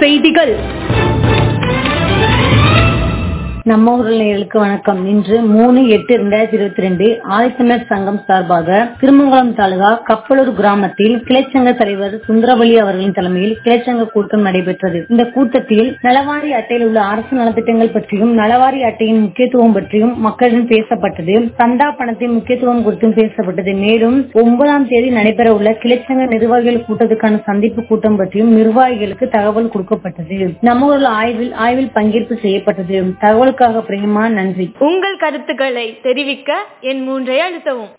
செய்திகள் நம்ம ஊர் நேயர்களுக்கு வணக்கம் இன்று மூணு எட்டு இரண்டாயிரத்தி இருபத்தி ரெண்டு ஆதித்தமிழர் சங்கம் சார்பாக திருமங்கலம் தாலுகா கப்பலூர் கிராமத்தில் கிளைச்சங்க தலைவர் சுந்தரவழி அவர்களின் தலைமையில் கிளைச்சங்க கூட்டம் நடைபெற்றது இந்த கூட்டத்தில் நலவாரி அட்டையில் உள்ள அரசு நலத்திட்டங்கள் பற்றியும் நலவாரி அட்டையின் முக்கியத்துவம் பற்றியும் மக்களிடம் பேசப்பட்டது சந்தா பணத்தின் முக்கியத்துவம் குறித்தும் பேசப்பட்டது மேலும் ஒன்பதாம் தேதி நடைபெற உள்ள கிளைச்சங்க நிர்வாகிகள் கூட்டத்துக்கான சந்திப்பு கூட்டம் பற்றியும் நிர்வாகிகளுக்கு தகவல் கொடுக்கப்பட்டது நம்ம ஊரில் ஆய்வில் ஆய்வில் பங்கேற்பு செய்யப்பட்டது தகவலுக்காக பிரேமா நன்றி உங்கள் கருத்துக்களை தெரிவிக்க என் மூன்றை அழுத்தவும்